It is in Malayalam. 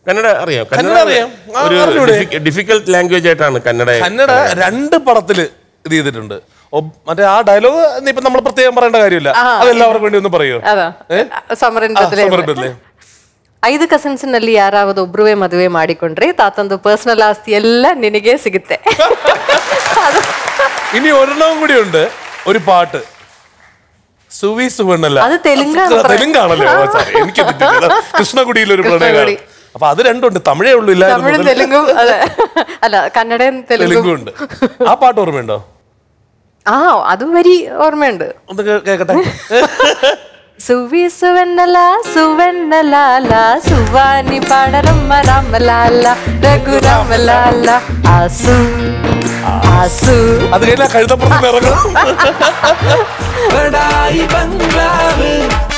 കന്നഡ അറിയാം കന്നഡ അറിയാം. ആ, ഒരു അറിഞ്ഞൂടെ? ഡിഫിക്കൽട്ട് ലാംഗ്വേജ് ആയിട്ടാണ് കന്നഡ കന്നഡ രണ്ട് പടത്തില് ഇത് ചെയ്തിട്ടുണ്ട് ഒബ്- മറ്റേ ആ ഡയലോഗ് ഇപ്പൊ നമ്മൾ പ്രത്യേകം പറയേണ്ട കാര്യമില്ല അതെല്ലാവർക്കും വേണ്ടി ഒന്ന് പറയോ ಅದ ಏ? ಸಮರಂಭದಲ್ಲೇ ಆ, ಸಮರಂಭದಲ್ಲೇ. ಐದು ಕಸಿನ್ಸ್ನಲ್ಲಿ ಯಾರಾவது ಒಬ್ರುವೆ ಮದುವೆ ಮಾಡಿಕೊಂಡ್ರೆ ತಾತಂದು ಪರ್ಸನಲ್ ಆಸ್ತಿ ಎಲ್ಲ ನಿನಗೆ ಸಿಗುತ್ತೆ ಅದು ഇനി ഒരെണ്ണവും കൂടി ഉണ്ട് ഒരു പാട്ട് സുവി സുവർണല്ല അത് തെലുങ്കാണ് ആ, തെലുങ്കാണല്ലോ ഓ, sorry. എനിക്ക് തെറ്റില്ല കൃഷ്ണകുടിയിൽ ഒരു പ്രണയമാണ് കൃഷ്ണകുടി. അപ്പൊ അത് രണ്ടുണ്ട് തമിഴേ ഉള്ളൂ തമിഴും ഇല്ലായിരുന്നു തെലുങ്കും അതെ അല്ല കന്നഡയും തെലുങ്കും തെലുങ്കും ഉണ്ട് ആ പാട്ട് ഓർമ്മയുണ്ടോ ആ അതും വരി ഓർമ്മയുണ്ട് ഒന്ന് കേ- കേക്കട്ടെ సువి సువెన్నెల సువెన్నెలాల సువాని పాడరమ్మ రామలాల రఘురామలాల ఆసు ఆసు അത് കഴിഞ്ഞാൽ കഴുതപ്പുറത്ത് ഇറങ്ങണം ബഡായി ബംഗ്ലാവ്